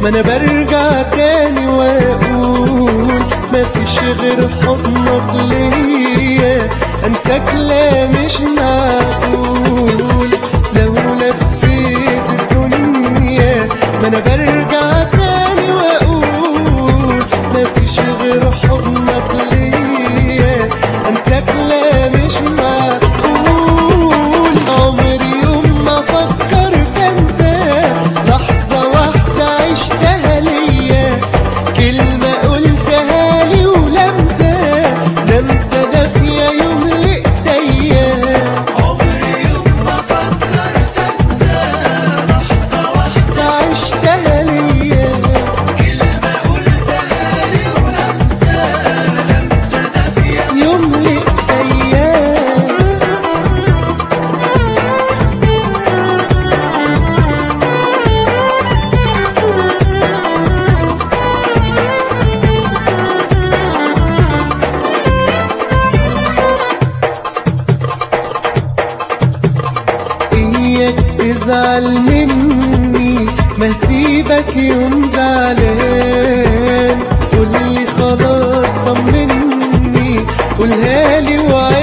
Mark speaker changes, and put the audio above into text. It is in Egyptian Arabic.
Speaker 1: انا برجع تاني واقول مفيش غير حضنك ليا انساك لا مش معقول لو لفيت الدنيا ما انا برجع تاني واقول مفيش غير حضنك ليا انساك لا مش معقول عمري يوم ما فكرت انساه لحظة واحدة عشتها ليا كلمة قلتها لي ولمسة لمسة دافية يملئ ايديا
Speaker 2: عمري يوم ما فكرت انسى لحظة واحدة
Speaker 1: عشتها ليا
Speaker 2: كلمة قلتها لي ولمسة لمسة دافية
Speaker 1: يملئ ايام اياك تزعل مني ما سيبك يوم زعلان قولي خلاص طمني قولها لي وعيني